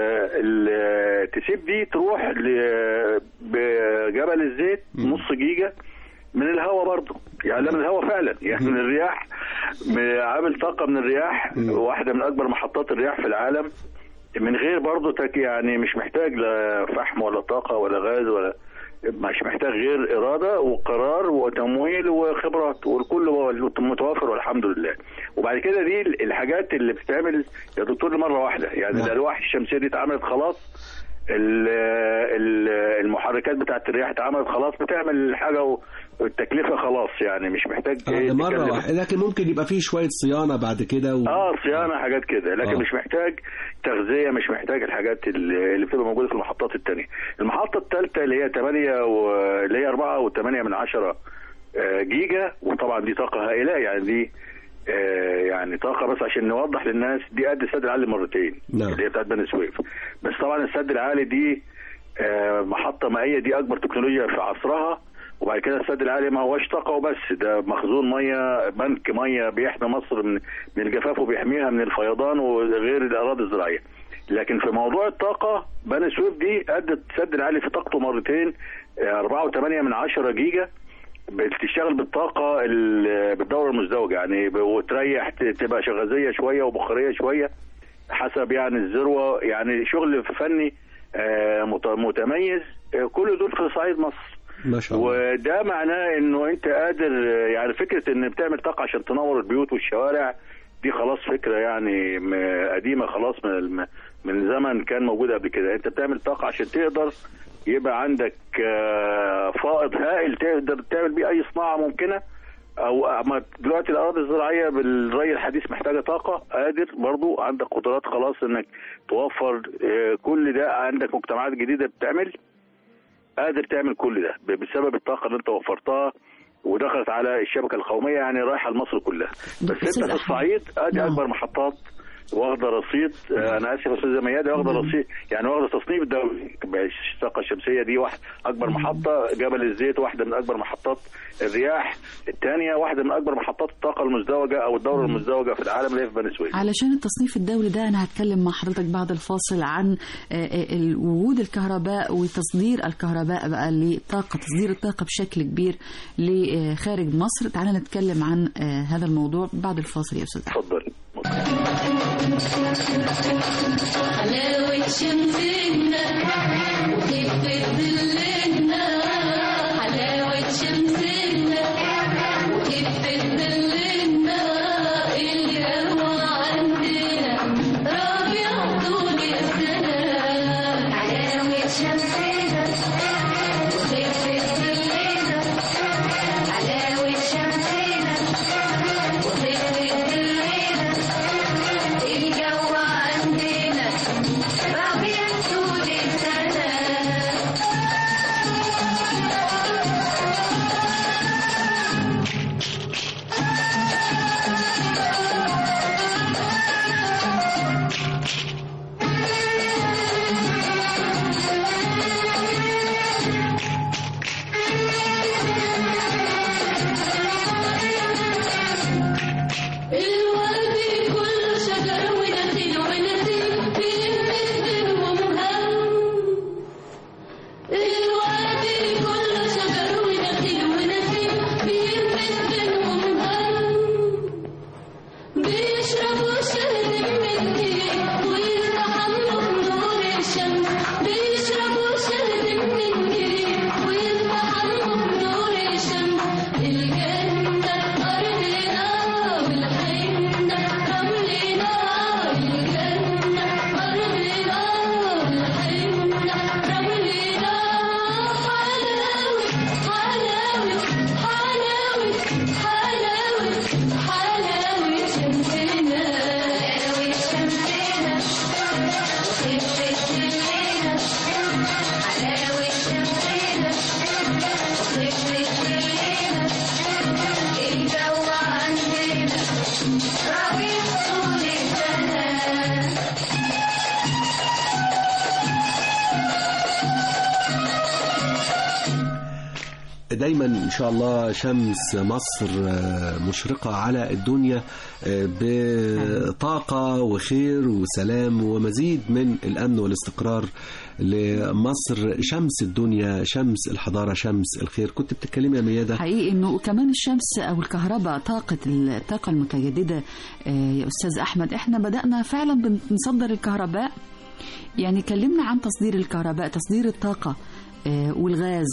ال- تسيب دي تروح ل- بجبل الزيت نص جيجا من الهواء برضه يعني لا من الهواء فعلا يعني من الرياح م- عامل طاقه من الرياح واحده من اكبر محطات الرياح في العالم من غير برضه تك يعني مش محتاج لا فحم ولا طاقه ولا غاز ولا مش محتاج غير اراده وقرار وتمويل وخبرات والكل هو متوافر والحمد لله وبعد كده دي الحاجات اللي بتتعمل يا دكتور مره واحده يعني نعم. الالواح الشمسيه دي اتعملت خلاص ال- ال- المحركات بتاعت الرياح اتعملت خلاص بتعمل الحاجه والتكلفه خلاص يعني مش محتاج آه، إيه ده مرة تكلف. واحدة لكن ممكن يبقى فيه شوية صيانة بعد كده و... اه صيانه حاجات كده لكن آه. مش محتاج تغذيه مش محتاج الحاجات اللي اللي بتبقى موجوده في المحطات الثانيه المحطه الثالثه اللي هي 8 و... اللي هي 4 و8 من 10 آه، جيجا وطبعا دي طاقه هائله يعني دي آه، يعني طاقه بس عشان نوضح للناس دي قد السد العالي مرتين نعم. اللي هي بتاعت بني سويف بس طبعا السد العالي دي آه، محطه مائيه دي اكبر تكنولوجيا في عصرها وبعد كده السد العالي ما هوش طاقه وبس ده مخزون ميه بنك ميه بيحمي مصر من من الجفاف وبيحميها من الفيضان وغير الاراضي الزراعيه لكن في موضوع الطاقه بني سويف دي ادت السد العالي في طاقته مرتين 4.8 من 10 جيجا بتشتغل بالطاقه ال- بالدوره المزدوجه يعني ب- وتريح ت- تبقى شغازيه شويه وبخاريه شويه حسب يعني الذروه يعني شغل فني آه، مت- متميز آه، كل دول في صعيد مصر ما شاء الله وده معناه انه انت قادر يعني فكره ان بتعمل طاقه عشان تنور البيوت والشوارع دي خلاص فكره يعني م- قديمه خلاص من الم- من زمن كان موجود قبل كده انت بتعمل طاقه عشان تقدر يبقى عندك آه، فائض هائل تقدر تعمل بيه اي صناعه ممكنه او أما دلوقتي الاراضي الزراعيه بالري الحديث محتاجه طاقه قادر برضو عندك قدرات خلاص انك توفر آه، كل ده عندك مجتمعات جديده بتعمل قادر تعمل كل ده ب- بسبب الطاقه اللي انت وفرتها ودخلت على الشبكه القوميه يعني رايحه لمصر كلها بس أستاذ انت في أحمد. الصعيد ادي نعم. اكبر محطات واخده رصيد آه، انا اسف يا استاذه ميادة واخده رصيد يعني واخده تصنيف دولي الطاقه الشمسيه دي واحد اكبر محطه جبل الزيت واحده من اكبر محطات الرياح الثانيه واحده من اكبر محطات الطاقه المزدوجه او الدوره المزدوجه في العالم اللي هي في بني سويف علشان التصنيف الدولي ده أنا هتكلم مع حضرتك بعد الفاصل عن آه، آه، ال- وجود الكهرباء وتصدير الكهرباء بقى لطاقة تصدير الطاقة بشكل كبير لخارج مصر تعالى نتكلم عن آه، هذا الموضوع بعد الفاصل يا أستاذ أحمد. اتفضل حلاوة شمسنا وخفة ظلنا حلاوة شمسنا وخفة ظلنا الجو عندنا ربيع طول السنة حلاوة شمسنا وخفة ظلنا حلاوة شمسنا وخفة ظلنا الجو عندنا ربيع طول السنة الورد كله شجر ونخيل ونسيم بيلمس بينهم هم الورد كله شجر ونخيل ونسيم بيلمس بينهم هم بيشربوا شهد من نيل ويستحموا بنور الشمس بيشربوا شهد من نيل ويستحموا بنور الشمس الجنة أرضنا والحنة رملنا الجنة أرضنا والحنة رملنا حلاوة حلاوة حلاوة حلاوة حلاوة شمسنا حلاوة شمسنا وخفة ظلنا حلاوة شمسنا وخفة ظلنا الجو عندنا ربيع طول السنة دايما ان شاء الله شمس مصر آه، مشرقه على الدنيا آه، بطاقه وخير وسلام ومزيد من الامن والاستقرار لمصر شمس الدنيا شمس الحضاره شمس الخير كنت بتتكلمي يا مياده حقيقي انه كمان الشمس او الكهرباء طاقه الطاقه المتجدده آه، يا استاذ احمد احنا بدانا فعلا بنصدر الكهرباء يعني كلمنا عن تصدير الكهرباء تصدير الطاقه آه، والغاز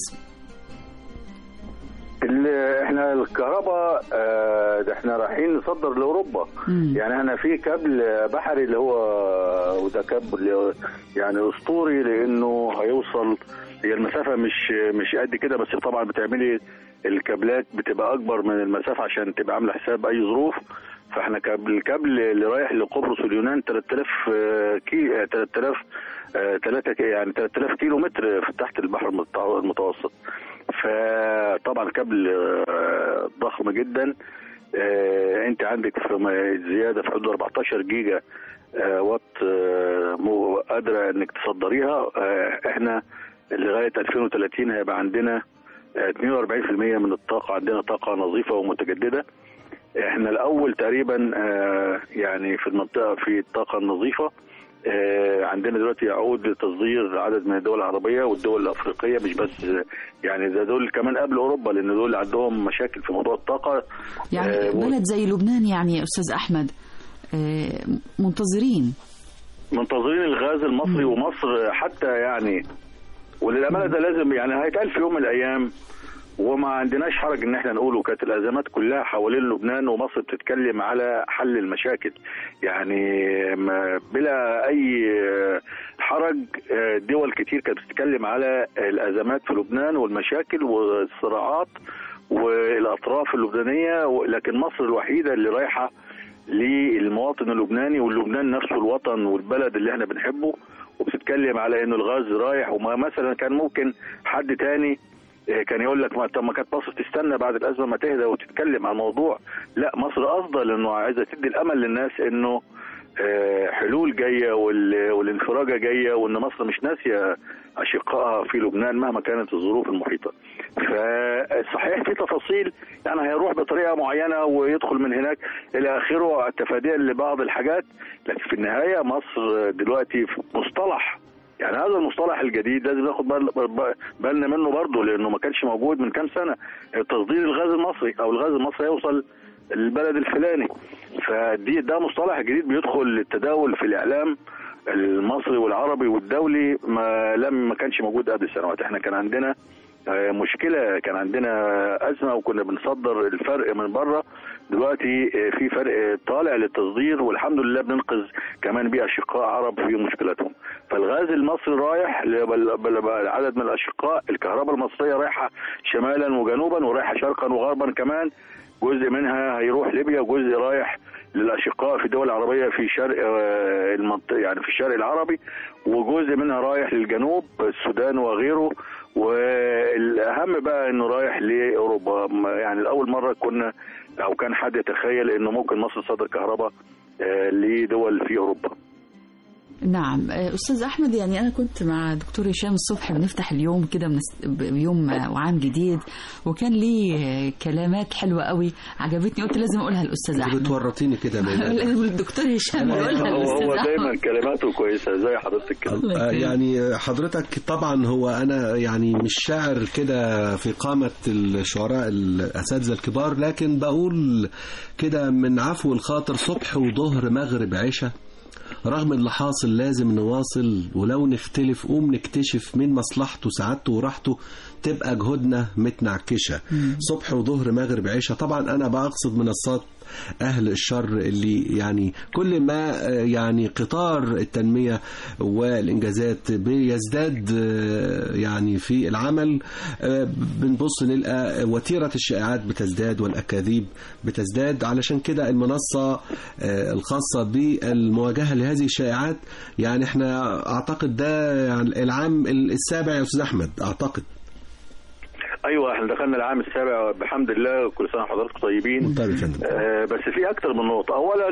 ال- احنا الكهرباء آه، ده احنا رايحين نصدر لاوروبا مم. يعني احنا في كابل بحري اللي هو وده كابل يعني اسطوري لانه هيوصل هي المسافه مش مش قد كده بس طبعا بتعملي الكابلات بتبقى اكبر من المسافه عشان تبقى عامله حساب اي ظروف فاحنا كابل الكابل اللي رايح لقبرص واليونان 3000 كي 3000 3 يعني 3000 كيلو متر في تحت البحر المتع- المتوسط فطبعا كابل آه، ضخم جدا آه، انت عندك في م- زياده في حدود 14 جيجا آه، وات آه، مو- قادره انك تصدريها آه، احنا لغايه 2030 هيبقى عندنا آه، 42% من الطاقه عندنا طاقه نظيفه ومتجدده احنا الاول تقريبا آه، يعني في المنطقه في الطاقه النظيفه آه، عندنا دلوقتي يعود لتصدير عدد من الدول العربيه والدول الافريقيه مش بس يعني ده دول كمان قبل اوروبا لان دول عندهم مشاكل في موضوع الطاقه يعني آه، بلد زي لبنان يعني يا استاذ احمد آه، منتظرين منتظرين الغاز المصري ومصر حتى يعني وللامانه ده لازم يعني هيتقال في يوم من الايام وما عندناش حرج ان احنا نقوله كانت الازمات كلها حوالين لبنان ومصر بتتكلم على حل المشاكل يعني ما- بلا اي حرج دول كتير كانت بتتكلم على الازمات في لبنان والمشاكل والصراعات والاطراف اللبنانيه و- لكن مصر الوحيده اللي رايحه للمواطن اللبناني واللبنان نفسه الوطن والبلد اللي احنا بنحبه وبتتكلم على انه الغاز رايح وما مثلا كان ممكن حد تاني آه، كان يقول لك ما طب ما كانت مصر تستنى بعد الازمه ما تهدى وتتكلم عن الموضوع لا مصر قصده لانه عايزه تدي الامل للناس انه آه، حلول جايه وال- والانفراجه جايه وان مصر مش ناسيه اشقائها في لبنان مهما كانت الظروف المحيطه. فصحيح في تفاصيل يعني هيروح بطريقه معينه ويدخل من هناك الى اخره تفاديا لبعض الحاجات لكن في النهايه مصر دلوقتي في مصطلح يعني هذا المصطلح الجديد لازم ناخد بال- بال- بالنا منه برضه لانه ما كانش موجود من كام سنه تصدير الغاز المصري او الغاز المصري يوصل البلد الفلاني فدي ده مصطلح جديد بيدخل للتداول في الاعلام المصري والعربي والدولي ما لم ما كانش موجود قبل سنوات احنا كان عندنا آه، مشكله كان عندنا ازمه وكنا بنصدر الفرق من بره دلوقتي آه، في فرق طالع للتصدير والحمد لله بننقذ كمان بيه اشقاء عرب في مشكلاتهم فالغاز المصري رايح لبل- بل- بل- عدد من الاشقاء الكهرباء المصريه رايحه شمالا وجنوبا ورايحه شرقا وغربا كمان جزء منها هيروح ليبيا وجزء رايح للاشقاء في الدول العربيه في شرق آه، المنطقه يعني في الشرق العربي وجزء منها رايح للجنوب السودان وغيره والاهم بقى انه رايح لاوروبا ما- يعني لاول مره كنا او كان حد يتخيل انه ممكن مصر تصدر كهرباء آه، لدول في اوروبا نعم آه، أستاذ أحمد يعني أنا كنت مع دكتور هشام الصبح بنفتح اليوم كده بنست- بيوم آه، وعام جديد وكان ليه آه، كلمات حلوة قوي عجبتني قلت لازم أقولها للأستاذ أحمد بتورطيني كده بين لازم الدكتور هشام يقولها هو للأستاذ هو دايما أحمد كلماته كويسه زي حضرتك كده الله آه، يكرمك. يعني حضرتك طبعا هو انا يعني مش شاعر كده في قامه الشعراء الاساتذه الكبار لكن بقول كده من عفو الخاطر صبح وظهر مغرب عشاء رغم اللي حاصل لازم نواصل ولو نختلف قوم نكتشف مين مصلحته سعادته وراحته تبقى جهودنا متنعكشه صبح وظهر مغرب عشاء طبعا انا بقصد منصات اهل الشر اللي يعني كل ما آه، يعني قطار التنميه والانجازات بيزداد آه، يعني في العمل آه، بنبص نلقى وتيره الشائعات بتزداد والاكاذيب بتزداد علشان كده المنصه آه، الخاصه بالمواجهه لهذه الشائعات يعني احنا اعتقد ده يعني العام السابع يا استاذ احمد اعتقد ايوه احنا دخلنا العام السابع بحمد الله كل سنه وحضراتكم طيبين طيب يا فندم آه، بس في اكتر من نقطه اولا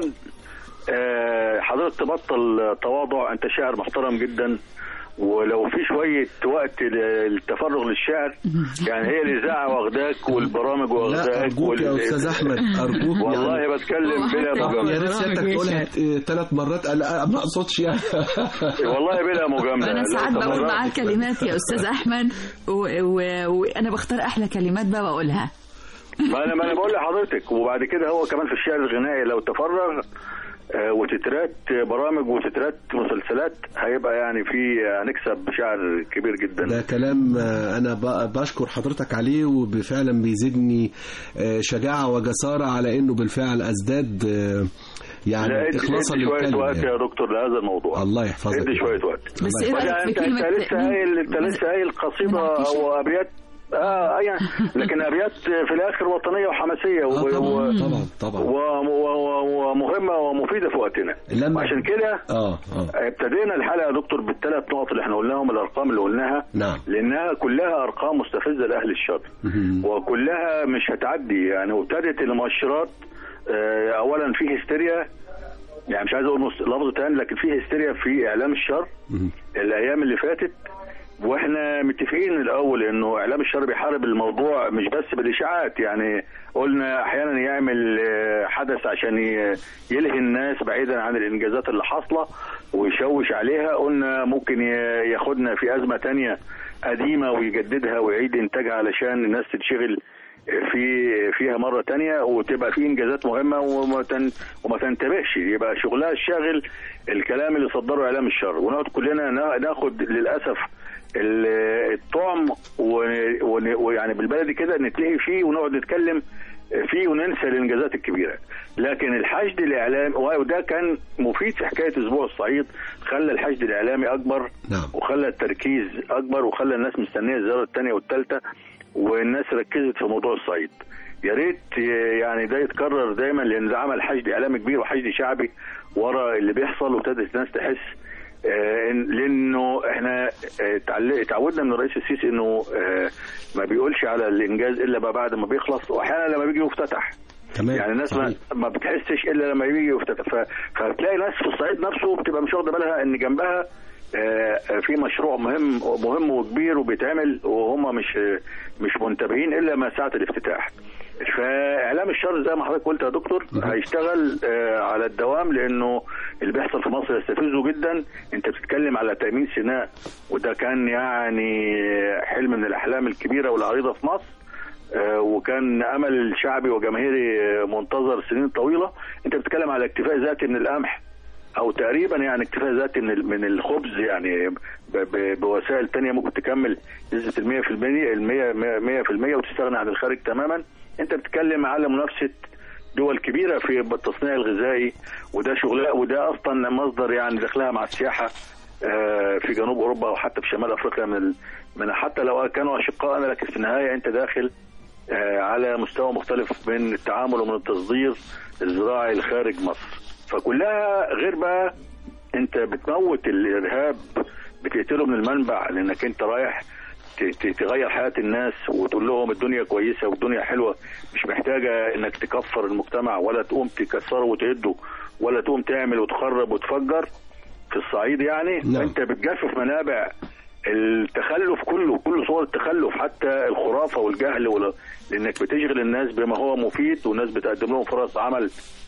آه، حضرتك تبطل تواضع انت شاعر محترم جدا ولو في شويه وقت للتفرغ للشعر يعني هي الاذاعه واخداك والبرامج لا واخداك ارجوك يا وال- استاذ احمد ارجوك والله يعني بتكلم بلا طب يا مجامله ريت سيادتك تقولها ثلاث مرات لا ما اقصدش يعني والله بلا مجامله أنا لو ساعات بقول تمرنت- معاه الكلمات يا أستاذ أحمد و- و- وأنا بختار أحلى كلمات بقى بقولها ما انا ما انا بقول لحضرتك وبعد كده هو كمان في الشعر الغنائي لو تفرغ آه، وتترات برامج وتترات مسلسلات هيبقى يعني في هنكسب شعر كبير جدا ده كلام آه، انا ب- بشكر حضرتك عليه وفعلا بيزيدني آه، شجاعه وجساره على انه بالفعل ازداد آه، لا يعني ادي اخلاصا ادي شويه للكلمه وقت يعني. يا دكتور لهذا الموضوع الله يحفظك ادي شويه وقت بس إيه وده رأيك في انت كلمة انت لسه قايل انت لسه قايل قصيده منعكشة؟ او ابيات اه يعني لكن ابيات في الاخر وطنيه وحماسيه آه، و- طبعا و- طبعا طبعا و- و- ومهمه ومفيده في وقتنا لما- عشان كده اه اه ابتدينا الحلقه يا دكتور بالثلاث نقط اللي احنا قلناهم الارقام اللي قلناها نعم لانها كلها ارقام مستفزه لاهل الشر مهم. وكلها مش هتعدي يعني وابتدت المؤشرات آه، اولا في هستيريا يعني مش عايز اقول مس- لفظ تاني لكن في هستيريا في اعلام الشر مهم. الايام اللي فاتت واحنا متفقين الاول انه اعلام الشر بيحارب الموضوع مش بس بالاشاعات يعني قلنا احيانا يعمل آه، حدث عشان ي- يلهي الناس بعيدا عن الانجازات اللي حاصله ويشوش عليها قلنا ممكن ي- ياخدنا في ازمه تانية قديمه ويجددها ويعيد انتاجها علشان الناس تنشغل في فيها مره تانية وتبقى في انجازات مهمه وما تن وما تنتبهش يبقى شغلها الشاغل الكلام اللي صدره اعلام الشر ونقعد كلنا نا- ناخد للاسف ال- الطعم ون- ون- ويعني بالبلدي كده نتلهي فيه ونقعد نتكلم فيه وننسى الانجازات الكبيره لكن الحشد الاعلامي وده كان مفيد في حكايه اسبوع الصعيد خلى الحشد الاعلامي اكبر نعم. وخلى التركيز اكبر وخلى الناس مستنيه الزياره الثانيه والثالثه والناس ركزت في موضوع الصعيد يا ريت يعني ده يتكرر دايما لان ده عمل حشد اعلامي كبير وحشد شعبي ورا اللي بيحصل وابتدت الناس تحس آه، إن- لانه احنا آه، اتعل- اتعودنا من الرئيس السيسي انه آه، ما بيقولش على الانجاز الا بقى بعد ما بيخلص واحيانا لما بيجي يفتتح تمام يعني الناس ما, صحيح. ما بتحسش الا لما يجي يفتتح ف- فهتلاقي ناس في الصعيد نفسه بتبقى مش واخده بالها ان جنبها آه، في مشروع مهم مهم وكبير وبيتعمل وهم مش مش منتبهين الا ما ساعه الافتتاح فاعلام الشر زي ما حضرتك قلت يا دكتور هيشتغل آه، على الدوام لانه اللي بيحصل في مصر يستفزه جدا انت بتتكلم على تامين سيناء وده كان يعني حلم من الاحلام الكبيره والعريضه في مصر آه، وكان امل شعبي وجماهيري آه، منتظر سنين طويله انت بتتكلم على اكتفاء ذاتي من القمح او تقريبا يعني اكتفاء ذاتي من ال- من الخبز يعني ب- ب- بوسائل تانية ممكن تكمل نسبه ال 100% ال 100 100% وتستغنى عن الخارج تماما انت بتتكلم على منافسه دول كبيره في التصنيع الغذائي وده شغلها وده اصلا مصدر يعني دخلها مع السياحه آه، في جنوب اوروبا وحتى في شمال افريقيا من ال- من حتى لو كانوا اشقائنا لكن في النهايه انت داخل آه، على مستوى مختلف من التعامل ومن التصدير الزراعي الخارج مصر فكلها غير بقى انت بتموت الارهاب بتقتله من المنبع لانك انت رايح ت- ت- تغير حياه الناس وتقول لهم الدنيا كويسه والدنيا حلوه مش محتاجه انك تكفر المجتمع ولا تقوم تكسره وتهده ولا تقوم تعمل وتخرب وتفجر في الصعيد يعني نعم. انت بتجفف منابع التخلف كله كل صور التخلف حتى الخرافه والجهل ولا- لانك بتشغل الناس بما هو مفيد والناس بتقدم لهم فرص عمل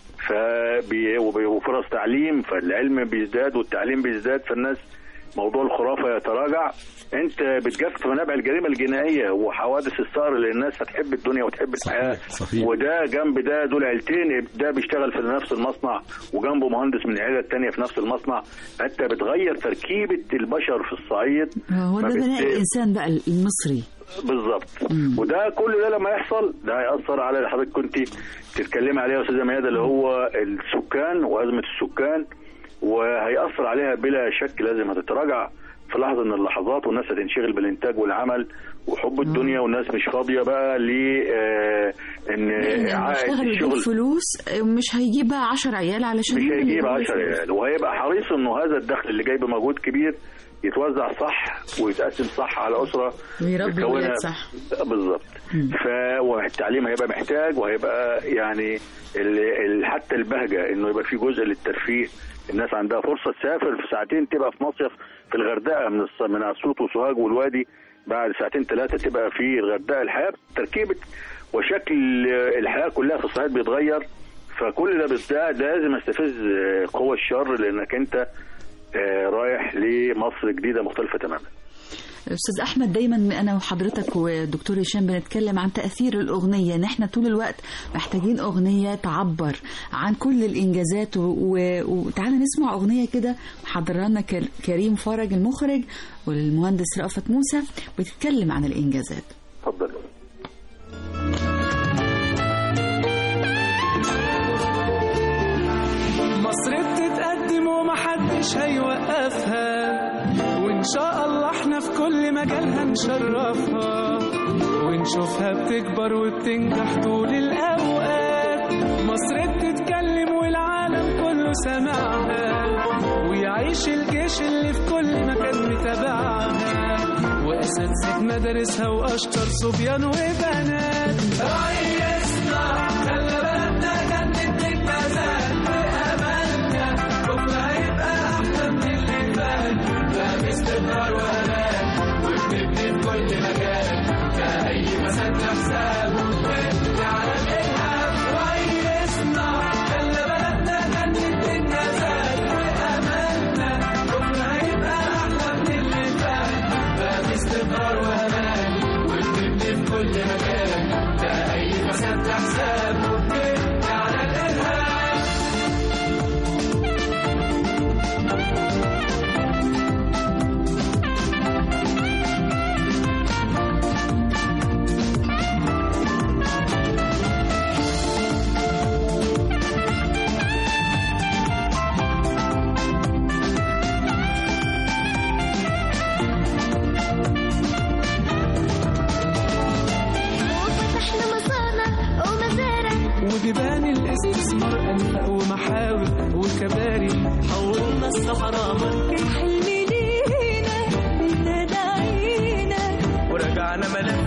فبي وبي- وفرص تعليم فالعلم بيزداد والتعليم بيزداد فالناس موضوع الخرافه يتراجع انت بتجفف منابع الجريمه الجنائيه وحوادث الثار اللي الناس هتحب الدنيا وتحب الحياه صحيح، صحيح. وده جنب ده دول عيلتين ده بيشتغل في نفس المصنع وجنبه مهندس من العيله الثانيه في نفس المصنع انت بتغير تركيبه البشر في الصعيد هو ده فبت- بناء الانسان بقى المصري بالظبط مم. وده كل ده لما يحصل ده هيأثر على اللي حضرتك كنت بتتكلمي عليها يا استاذه ميادة اللي هو السكان وازمه السكان وهيأثر عليها بلا شك لازم هتتراجع في لحظه من اللحظات والناس هتنشغل بالانتاج والعمل وحب الدنيا والناس مش فاضيه بقى ل آه، ان لما عائد يشتغل ويجيب الشغل فلوس مش هيجيب بقى 10 عيال علشان مش يعمل هيجيب يجيب 10 فلوس. ريال وهيبقى حريص انه هذا الدخل اللي جاي بمجهود كبير يتوزع صح ويتقسم صح على اسره ويربي متكونة- ولاد صح. بالظبط ف والتعليم هيبقى محتاج وهيبقى يعني ال... ال... حتى البهجه انه يبقى في جزء للترفيه الناس عندها فرصه تسافر في ساعتين تبقى في مصيف في الغردقه من الص... من اسيوط وسوهاج والوادي بعد ساعتين ثلاثه تبقى في الغردقه الحياه تركيبه وشكل الحياه كلها في الصعيد بيتغير فكل ده بس ده ده لازم يستفز قوى الشر لانك انت آه، رايح لمصر جديده مختلفه تماما استاذ احمد دايما انا وحضرتك والدكتور هشام بنتكلم عن تاثير الاغنيه ان احنا طول الوقت محتاجين اغنيه تعبر عن كل الانجازات و... و... وتعالى نسمع اغنيه كده محضرها لنا كر- كريم فرج المخرج والمهندس رأفت موسى بتتكلم عن الانجازات اتفضل مصر بتتقدم ومحدش هيوقفها وإن شاء الله احنا في كل مجال هنشرفها ونشوفها بتكبر وبتنجح طول الأوقات مصر بتتكلم والعالم كله سمعها ويعيش الجيش اللي في كل مكان متابعها وأساتذة مدارسها وأشطر صبيان وبنات ريسنا خلى بلدنا جنة الجزال وأملنا بكرة هيبقى أحلى من اللي فات بقى باستمرار وأمان وبنبني في كل مكان كأي مسد حساب ونبني على الإرهاب ريسنا خلى بلدنا جنة الجزال وأملنا بكرة هيبقى أحلى من اللي فات بقى باستمرار وأمان وبنبني في كل مكان كأي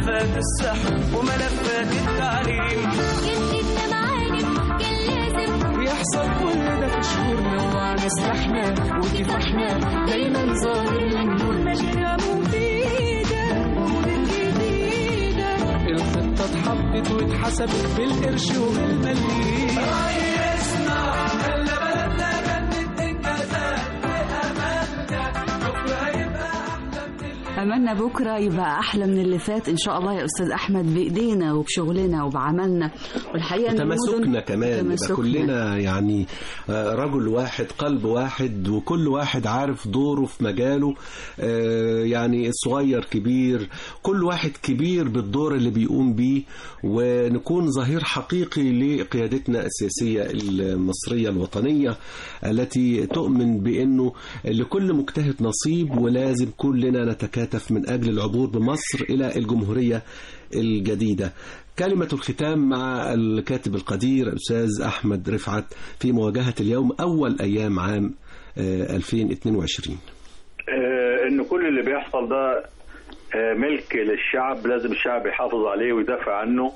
ملفات الصحة وملفات التعليم جددنا معانا كان لازم يحصل كل ده في شهورنا وعنسلحنا وكفاحنا دايما ظاهر النور مشاريع مفيدة جديدة الخطة اتحطت واتحسبت بالقرش وبالمليم اسمع خلى بلدنا جنة انجازات واملنا بكره هيبقى احلى من أملنا بكرة يبقى أحلى من اللي فات إن شاء الله يا أستاذ أحمد بإيدينا وبشغلنا وبعملنا والحقيقة إن المدن- تماسكنا كمان يبقى تماسكنا. كلنا يعني آه، رجل واحد قلب واحد وكل واحد عارف دوره في مجاله آه، يعني الصغير كبير كل واحد كبير بالدور اللي بيقوم بيه ونكون ظهير حقيقي لقيادتنا السياسية المصرية الوطنية التي تؤمن بأنه لكل مجتهد نصيب ولازم كلنا نتكاتف من أجل العبور بمصر إلى الجمهورية الجديدة كلمة الختام مع الكاتب القدير الأستاذ أحمد رفعت في مواجهة اليوم أول أيام عام آه، 2022 آه، ان كل اللي بيحصل ده آه، ملك للشعب لازم الشعب يحافظ عليه ويدافع عنه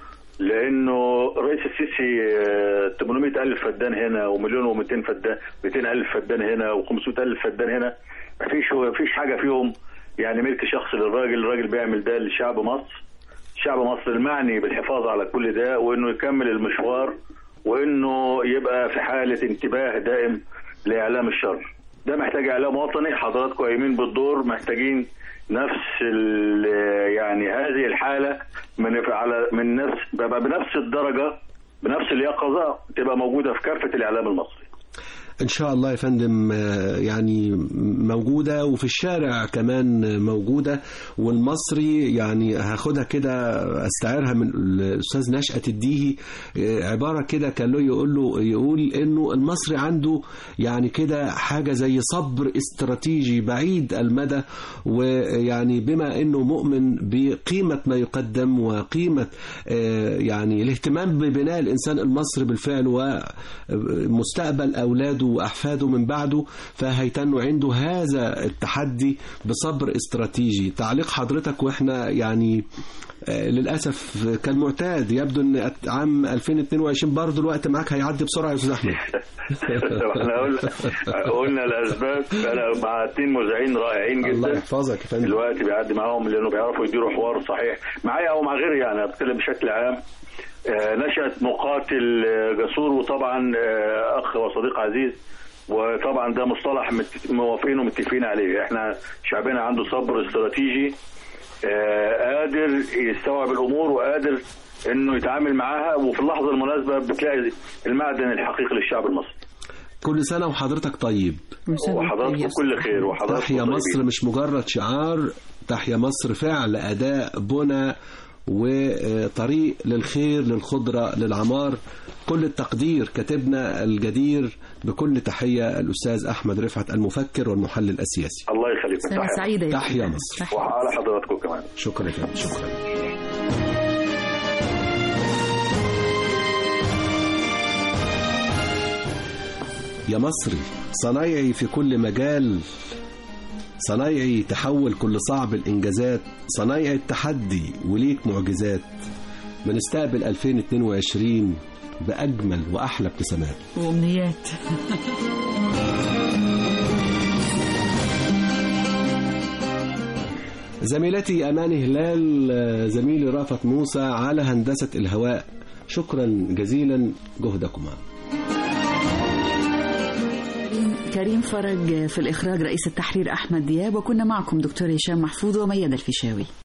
لانه رئيس السيسي آه، 800 الف فدان هنا ومليون و200 فدان 200 الف فدان هنا و500 الف فدان هنا مفيش مفيش حاجه فيهم يعني ملك شخصي للراجل الراجل بيعمل ده لشعب مصر شعب مصر المعني بالحفاظ على كل ده وانه يكمل المشوار وانه يبقى في حاله انتباه دائم لاعلام الشر ده محتاج اعلام وطني حضراتكم قايمين بالدور محتاجين نفس ال- يعني هذه الحاله من على من نفس بقى بنفس الدرجه بنفس اليقظه تبقى موجوده في كافه الاعلام المصري إن شاء الله يا فندم آه، يعني موجودة وفي الشارع كمان موجودة والمصري يعني هاخدها كده استعيرها من الأستاذ نشأة الديهي آه، عبارة كده كان له يقول له يقول إنه المصري عنده يعني كده حاجة زي صبر استراتيجي بعيد المدى ويعني بما إنه مؤمن بقيمة ما يقدم وقيمة آه، يعني الاهتمام ببناء الإنسان المصري بالفعل ومستقبل أولاده وأحفاده من بعده فهيتنوا عنده هذا التحدي بصبر استراتيجي تعليق حضرتك وإحنا يعني آه، للأسف كالمعتاد يبدو أن عام 2022 برضه الوقت معاك هيعدي بسرعة يا أستاذ أحمد احنا قلنا قلنا الاسباب انا مع اتنين مذيعين رائعين الله جدا يحفظك يا فندم الوقت بيعدي معاهم لانه بيعرفوا يديروا حوار صحيح معايا او مع غيري يعني اتكلم بشكل عام آه، نشأت مقاتل آه، جسور وطبعا آه، اخ وصديق عزيز وطبعا ده مصطلح مت- موافقين ومتفقين عليه احنا شعبنا عنده صبر استراتيجي آه، قادر يستوعب الامور وقادر انه يتعامل معاها وفي اللحظه المناسبه بتلاقي المعدن الحقيقي للشعب المصري كل سنة وحضرتك طيب وحضراتكم كل خير وحضراتكم تحيا طيبين. مصر مش مجرد شعار تحيا مصر فعل أداء بنى وطريق للخير للخضرة للعمار كل التقدير كاتبنا الجدير بكل تحية الأستاذ أحمد رفعت المفكر والمحلل السياسي الله يخليكم سنة تحيا سعيدة يا تحيا فندم. مصر. تحيا وعلى حضراتكم كمان شكرا يا فندم شكرا يا مصري صنايعي في كل مجال صنايعي تحول كل صعب الإنجازات صنايعي التحدي وليك معجزات بنستقبل 2022 بأجمل وأحلى ابتسامات وأمنيات زميلتي أماني هلال آه، زميلي رافت موسى على هندسة الهواء شكرا جزيلا جهدكما كريم فرج في الإخراج رئيس التحرير أحمد دياب وكنا معكم دكتور هشام محفوظ وميادة الفيشاوي